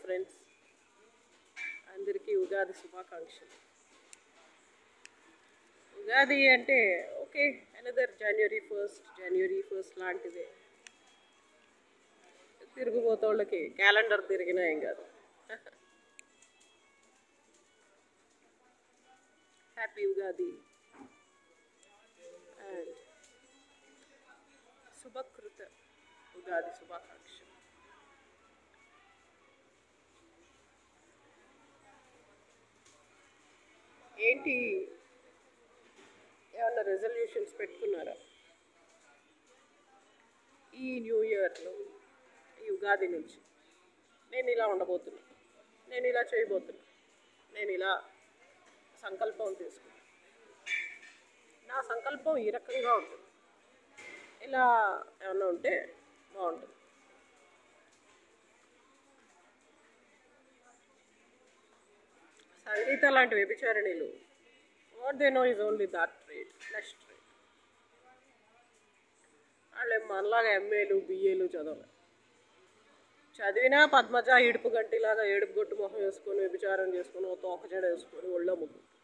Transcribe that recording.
friends అందరికీ ఉగాది శుభాకాంక్షలు ఉగాది అంటే okay another January first January first లాంటిదే తిరుగుబోతోళ్ళకి క్యాలెండర్ తిరిగినా ఏం కాదు హ్యాపీ ఉగాది అండ్ శుభకృత ఉగాది శుభాకాంక్షలు ఏంటి ఏమన్నా రెజల్యూషన్స్ పెట్టుకున్నారా ఈ న్యూ ఇయర్లో ఈ ఉగాది నుంచి నేను ఇలా ఉండబోతున్నా నేను ఇలా చేయబోతున్నా నేను ఇలా సంకల్పం తీసుకున్నా నా సంకల్పం ఈ రకంగా ఉంటుంది ఇలా ఏమన్నా ఉంటే బాగుంటుంది సంగీత లాంటి వ్యభిచారిణిలు what they know is only that trade flesh trade వాళ్ళు మనలాగా ఎంఏలు బిఏలు చదవలే చదివినా పద్మజ ఇడుపు గంటిలాగా ఏడుపు గొట్టు మొహం వేసుకొని వ్యభిచారం చేసుకొని ఓ తోక జడ వేసుకొని ఒళ్ళో ముగ్గు